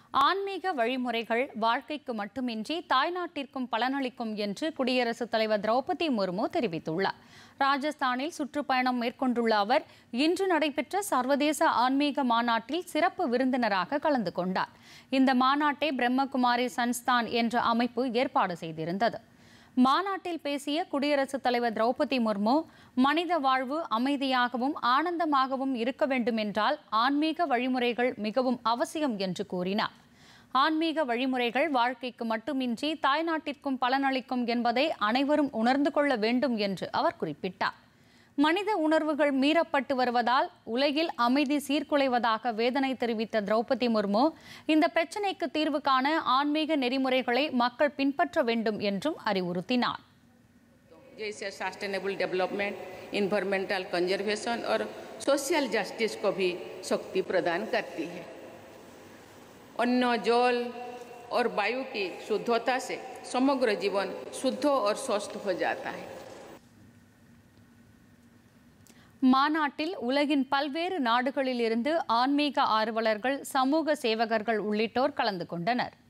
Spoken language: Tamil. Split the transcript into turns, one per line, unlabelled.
ஆன்மீக வழிமுறைகள் வாழ்க்கைக்கு மட்டுமின்றி தாய்நாட்டிற்கும் பலனளிக்கும் என்று குடியரசுத் தலைவர் திரௌபதி முர்மு தெரிவித்துள்ளார் ராஜஸ்தானில் சுற்றுப்பயணம் மேற்கொண்டுள்ள அவர் இன்று நடைபெற்ற சர்வதேச ஆன்மீக மாநாட்டில் சிறப்பு விருந்தினராக கலந்து கொண்டார் இந்த மாநாட்டை பிரம்மகுமாரி சன்ஸ்தான் என்ற அமைப்பு ஏற்பாடு செய்திருந்தது மாநாட்டில் பேசிய குடியரசுத் தலைவர் திரௌபதி முர்மு மனித வாழ்வு அமைதியாகவும் ஆனந்தமாகவும் இருக்க வேண்டுமென்றால் ஆன்மீக வழிமுறைகள் மிகவும் அவசியம் என்று கூறினார் ஆன்மீக வழிமுறைகள் வாழ்க்கைக்கு மட்டுமின்றி தாய்நாட்டிற்கும் பலனளிக்கும் என்பதை அனைவரும் உணர்ந்து கொள்ள வேண்டும் என்று அவர் குறிப்பிட்டார் மனித உணர்வுகள் மீறப்பட்டு வருவதால் உலகில் அமைதி சீர்குலைவதாக வேதனை தெரிவித்த திரௌபதி முர்மு இந்த பிரச்சினைக்கு தீர்வு காண ஆன்மீக நெறிமுறைகளை மக்கள் பின்பற்ற வேண்டும் என்றும் அறிவுறுத்தினார்
जैसे सस्टेनेबल डेवलपमेंट इन्वायरमेंटल कंजर्वेशन और सोशल जस्टिस को भी शक्ति प्रदान करती है अन्न जल और वायु की शुद्धता से समग्र जीवन शुद्ध और स्वस्थ हो जाता है
மாநாட்டில் உலகின் பல்வேறு நாடுகளில் இருந்து ஆன்மீக ஆர்வலர்கள் சமூக சேவகர்கள் உள்ளிட்டோர் கலந்து கொண்டனர்